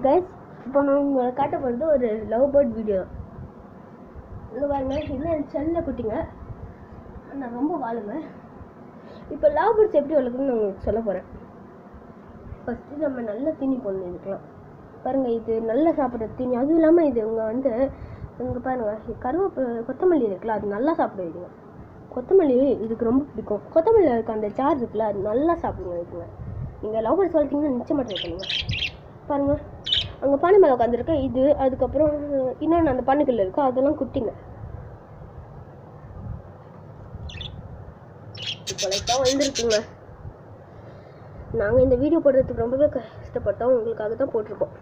guys இப்போ நான் உங்களை காட்ட போகிறது ஒரு லவ் பேர்ட் வீடியோ இங்கே பாருங்க இது என் செல்ல குட்டிங்க நான் ரொம்ப வாழுங்க இப்போ லவ் பேர்ட்ஸ் எப்படி வளர்க்குன்னு நான் உங்களுக்கு சொல்ல போகிறேன் ஃபஸ்ட்டு நம்ம நல்ல தீனி போடணும் இதுக்கெலாம் பாருங்க இது நல்லா சாப்பிட்ற தீனி அதுவும் இல்லாமல் இது இங்கே வந்து இங்கே பாருங்க இது கருவேப்பு கொத்தமல்லி இருக்குல்ல அது நல்லா சாப்பிடுவீங்க கொத்தமல்லி இதுக்கு ரொம்ப பிடிக்கும் கொத்தமல்லியில் இருக்க அந்த சார்ஜ் இருக்குல்ல அது நல்லா சாப்பிடுங்க இதுங்க நீங்கள் லவ் பேர்ட்ஸ் வளர்த்தீங்கன்னா நிச்சயமாக ட்ரை பண்ணுங்க பாருங்க அங்கே பானை மேலே உட்காந்துருக்க இது அதுக்கப்புறம் இன்னொன்று அந்த பானைக்குள்ள இருக்கோ அதெல்லாம் குட்டிங்க இப்போ லைட்டாக வந்துருக்குங்க நாங்கள் இந்த வீடியோ போடுறதுக்கு ரொம்பவே கஷ்டப்பட்டோம் உங்களுக்காக தான் போட்டிருக்கோம்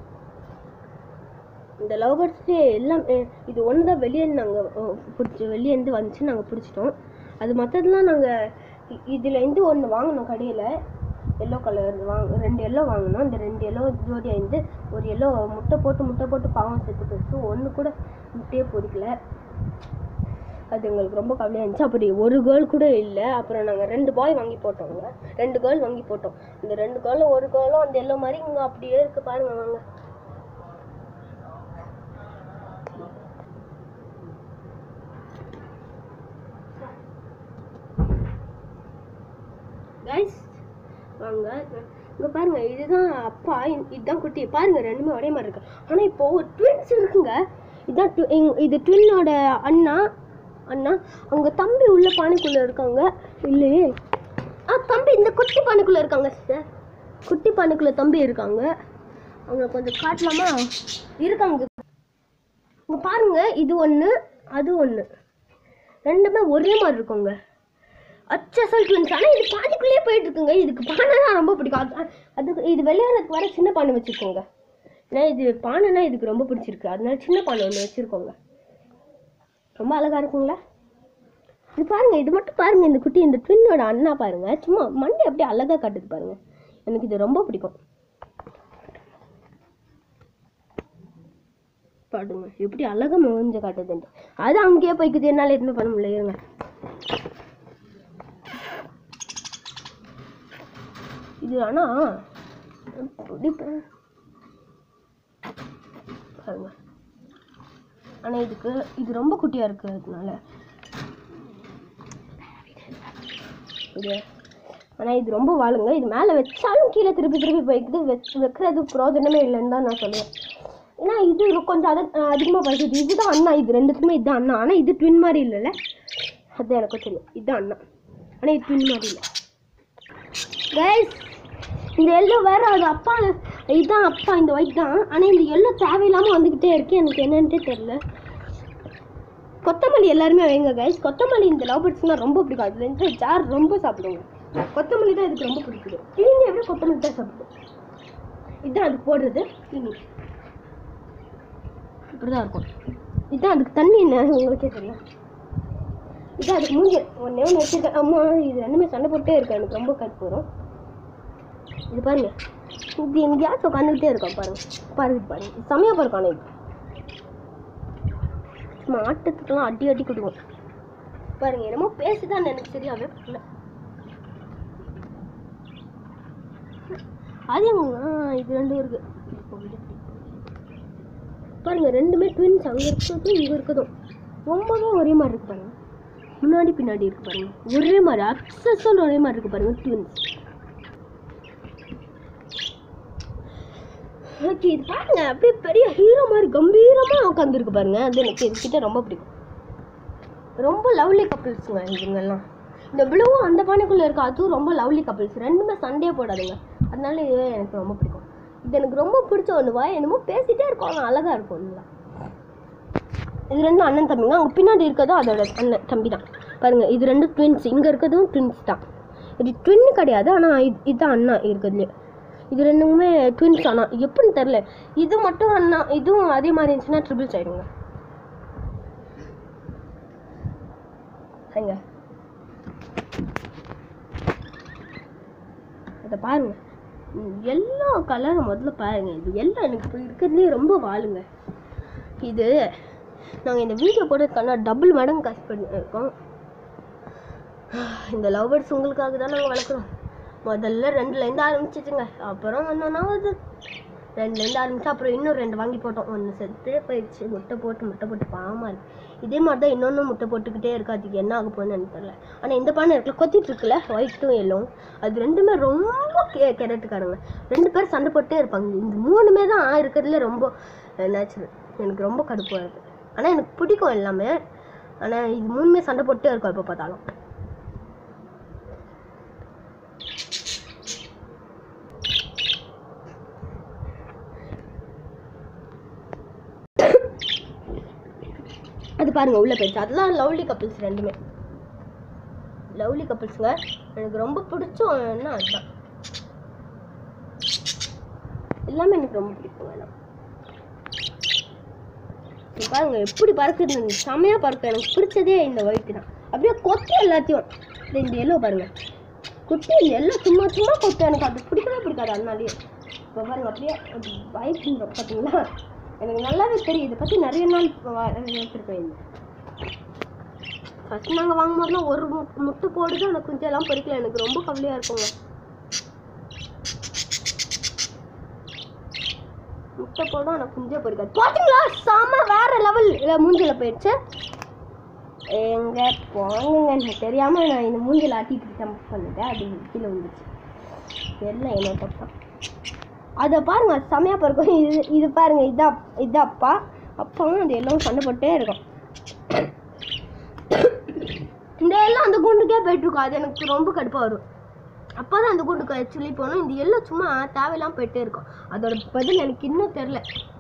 இந்த லவ் பேர்ட்ஸ்லேயே எல்லாம் அஹ், இது ஒன்று தான் வெளியே நாங்கள் பிடிச்சி வெளியேருந்து வந்துச்சு நாங்கள் பிடிச்சிட்டோம் அது மற்றதெல்லாம் நாங்கள் இதுலேருந்து ஒன்று வாங்கினோம் கடையில் எல்லோ கலர் வாங்க ரெண்டு எல்லோ வாங்கினோம் அந்த ரெண்டு எல்லோ ஜோடியாக இருந்து ஒரு எல்லோ முட்டை போட்டு முட்டை போட்டு பாவம் செத்து போயிடுச்சு ஒன்று கூட முட்டையே பொறிக்கல அது எங்களுக்கு ரொம்ப கவலையாக இருந்துச்சு அப்படி ஒரு கேர்ள் கூட இல்லை அப்புறம் நாங்கள் ரெண்டு பாய் வாங்கி போட்டோங்க ரெண்டு கேர்ள் வாங்கி போட்டோம் இந்த ரெண்டு கேர்ளும் ஒரு கேர்ளும் அந்த எல்லோ மாதிரி இங்கே அப்படியே இருக்கு பாருங்க வாங்க கைஸ் வாங்க இங்க பாருங்க இதுதான் அப்பா இ- இதுதான் குட்டி பாருங்க ரெண்டுமே ஒரே மாதிரி இருக்கு ஆனா இப்போ ஒரு ட்வின்ஸ் இருக்குங்க இதுதான் twi- இங்க- இது ட்வின்னோட அண்ணா அண்ணா அவங்க தம்பி உள்ள பானைக்குள்ள இருக்காங்க இல்லையே ஆ தம்பி இந்த குட்டி பானைக்குள்ள இருக்காங்க சார் குட்டி பானைக்குள்ள தம்பி இருக்காங்க அவங்க கொஞ்சம் காட்டலாமா இருக்காங்க இங்க பாருங்க இது ஒன்று அது ஒன்று ரெண்டுமே ஒரே மாதிரி இருக்குங்க அச்சசல் ட்வின்ஸ் ஆனால் இது பானைக்குள்ளேயே போயிட்டு இருக்குங்க இதுக்கு பானை தான் ரொம்ப பிடிக்கும் அது அதுக்கு இது விளையாடுறதுக்கு வர சின்ன பானை வச்சுக்கோங்க ஏன்னா இது பானைனா இதுக்கு ரொம்ப பிடிச்சிருக்கு அதனால சின்ன பானை ஒன்று வச்சுருக்கோங்க ரொம்ப அழகா இருக்குங்களா இது பாருங்க இது மட்டும் பாருங்க இந்த குட்டி இந்த ட்வின்னோட அண்ணா பாருங்க சும்மா மண்டை அப்படியே அழகா காட்டுது பாருங்க எனக்கு இது ரொம்ப பிடிக்கும் பாடுங்க எப்படி அழகா மூஞ்ச காட்டுதுன்ட்டு அது அங்கேயே போய்க்குது என்னால் எதுவுமே பண்ண முடியல இருங்க இது ஆனா பிடிப்பேன் பாருங்க ஆனா இதுக்கு இது ரொம்ப குட்டியா இருக்கு அதனால இது ஆனா இது ரொம்ப வாழுங்க இது மேல வச்சாலும் கீழே திருப்பி திருப்பி போய்க்குது வச்சு வைக்கிறது பிரோஜனமே இல்லைன்னு தான் நான் சொல்லுவேன் ஏன்னா இது கொஞ்சம் அத அதிகமாக படிக்குது இதுதான் அண்ணா இது ரெண்டுத்துக்குமே இதுதான் அண்ணா ஆனால் இது ட்வின் மாதிரி இல்லைல்ல அது எனக்கு தெரியும் இதுதான் அண்ணா ஆனால் இது ட்வின் மாதிரி இல்லை கைஸ் இந்த எல்லோ வேற அது அப்பா இதுதான் அப்பா இந்த ஒயிட் தான் ஆனால் இந்த எல்லோ தேவையில்லாமல் வந்துக்கிட்டே இருக்கு எனக்கு என்னன்ட்டே தெரில கொத்தமல்லி எல்லாருமே வைங்க கைஸ் கொத்தமல்லி இந்த லவ் பேர்ட்ஸ்லாம் ரொம்ப பிடிக்கும் அதுல இருந்து ஜார் ரொம்ப சாப்பிடுங்க கொத்தமல்லி தான் இதுக்கு ரொம்ப பிடிக்குது தீனி எப்படி கொத்தமல்லி தான் சாப்பிடும் இதுதான் அதுக்கு போடுறது தீனி இப்படிதான் இருக்கும் இதுதான் அதுக்கு தண்ணி என்ன உங்களுக்கே தெரியும் இதான் அதுக்கு மூஞ்சி ஒன்றே ஒன்று வச்சுருக்கேன் அம்மா இது ரெண்டுமே சண்டை போட்டே இருக்கு எனக்கு ரொம்ப கடுப்பு வரும் இது பாருங்க இது எங்கேயாச்சும் உட்காந்துக்கிட்டே இருக்கோம் பாருங்க பாருங்க இது பாருங்க இது செம்மையா பாருங்க ஆனால் இது சும்மா ஆட்டத்துக்கெல்லாம் அடி அடி கொடுக்கும் பாருங்க என்னமோ பேசுதான் எனக்கு சரியாவே புரியல அது எங்க ஆ, இது ரெண்டும் இருக்கு பாருங்க ரெண்டுமே ட்வின்ஸ் அங்க இருக்கிறதும் இங்க இருக்கிறதும் ரொம்பவே ஒரே மாதிரி இருக்கு பாருங்க முன்னாடி பின்னாடி இருக்கு பாருங்க ஒரே மாதிரி அப்சஸோட ஒரே மாதிரி இருக்கு பாருங்க ட்வின்ஸ் ஓகே இது பாருங்க அப்படியே பெரிய ஹீரோ மாதிரி கம்பீரமா உட்காந்துருக்கு பாருங்க அது எனக்கு இதுகிட்ட ரொம்ப பிடிக்கும் ரொம்ப லவ்லி கப்பிள்ஸுங்க இதுங்கெல்லாம் இந்த ப்ளூவும் அந்த பானைக்குள்ள இருக்க அதுவும் ரொம்ப லவ்லி கப்பிள்ஸ் ரெண்டுமே சண்டையே போடாதுங்க அதனால இதுவே எனக்கு ரொம்ப பிடிக்கும் இது எனக்கு ரொம்ப பிடிச்ச ஒன்றுவா என்னமோ பேசிட்டே இருக்கும் ஆனால் அழகா இருக்கும் ஒன்றுலாம் இது ரெண்டும் அண்ணன் தம்பிங்க அவங்க பின்னாடி இருக்கிறதும் அதோட அண்ணன் தம்பி தான் பாருங்க இது ரெண்டும் ட்வின்ஸ் இங்கே இருக்கிறதும் ட்வின்ஸ் தான் இது ட்வின் கிடையாது ஆனால் இது இதுதான் அண்ணா இருக்கிறதுலே இது ரெண்டுமே ட்வின்ஸ் ஆனால் எப்படின்னு தெரில இது மட்டும் அண்ணா இதுவும் அதே மாதிரி இருந்துச்சுன்னா ட்ரிபிள்ஸ் ஆயிடுங்க எங்க இதை பாருங்க ம், எல்லா கலரும் முதல்ல பாருங்க இது எல்லாம் எனக்கு இப்போ இருக்கிறதுலே ரொம்ப வாழுங்க இது நாங்கள் இந்த வீடியோ போடுறதுக்கான டபுள் மடங்கு காசு பண்ணியிருக்கோம் இந்த லவ் பேர்ட்ஸ் உங்களுக்காக தான் நாங்கள் வளர்க்குறோம் முதல்ல ரெண்டுலேருந்து ஆரம்பிச்சிச்சுங்க அப்புறம் ஒன்றா வருது ரெண்டுலேருந்து ஆரம்பிச்சு அப்புறம் இன்னும் ரெண்டு வாங்கி போட்டோம் ஒன்று செத்து போயிடுச்சு முட்டை போட்டு முட்டை போட்டு பாவமாக இருக்கு இதே மாதிரி தான் இன்னொன்று முட்டை போட்டுக்கிட்டே இருக்கு அதுக்கு என்ன ஆக போகுதுன்னு எனக்கு தெரியல ஆனால் இந்த பானை இருக்குல்ல கொத்திட்டு இருக்குல்ல ஒயிட்டும் எல்லோவும் அது ரெண்டுமே ரொம்ப கெ கெரட்டுக்காரங்க ரெண்டு பேரும் சண்டை போட்டே இருப்பாங்க இந்த மூணுமே தான் இருக்கிறதுல ரொம்ப நேச்சுரல் எனக்கு ரொம்ப கடுப்பாக வருது ஆனால் எனக்கு பிடிக்கும் எல்லாமே ஆனால் இது மூணுமே சண்டை போட்டே இருக்கும் எப்போ பார்த்தாலும் அது பாருங்க உள்ள போயிடுச்சு அதெல்லாம் லவ்லி கப்பிள்ஸ் ரெண்டுமே லவ்லி கப்பிள்ஸுங்க எனக்கு ரொம்ப பிடிச்சோன்னா அதுதான் எல்லாமே எனக்கு ரொம்ப பிடிக்கும் வேணாம் இங்க பாருங்க எப்படி பறக்குது செமையா பறக்கும் எனக்கு பிடிச்சதே இந்த ஒயிட் தான் அப்படியே கொத்து எல்லாத்தையும் இந்த இந்த எல்லோ பாருங்க குட்டி இந்த எல்லோ சும்மா சும்மா கொத்து எனக்கு அது பிடிக்கவே பிடிக்காது அதனாலேயே இப்போ பாருங்க அப்படியே பயப்படுறோம் பார்த்தீங்களா எனக்கு நல்லாவே தெரியும் இதை பற்றி நிறைய நாள் வச்சுருப்பேன் ஃபஸ்ட் நாங்கள் வாங்கும் போதெல்லாம் ஒரு மு- முட்டை போடுது ஆனால் குஞ்சு எல்லாம் பொறிக்கல எனக்கு ரொம்ப கவலையாக இருக்குங்க முட்டை போடும் ஆனால் குஞ்சே பொறிக்காது பார்த்தீங்களா செம வேற லெவல் இல்லை மூஞ்சில போயிடுச்சு எங்க போங்க எனக்கு தெரியாமல் நான் இந்த மூஞ்சில ஆட்டிட்டு ஜம்ப் பண்ணிட்டேன் அது கீழே வந்துச்சு தெரியல என்ன பக்கம் அதை பாருங்க செமையா பிறக்கும் இது இது பாருங்க இதான் இது அப்பா அப்பாவும் அது எல்லாம் சண்டை போட்டே இருக்கும் இந்த எல்லாம் அந்த குண்டுக்கே போயிட்டு இருக்கும் அது எனக்கு ரொம்ப கடுப்பாக வரும் அப்போ தான் அந்த குண்டுக்கு ஆக்சுவலி போகணும் இந்த எல்லாம் சும்மா தேவையில்லாம போயிட்டே இருக்கும் அதோட பதில் எனக்கு இன்னும் தெரில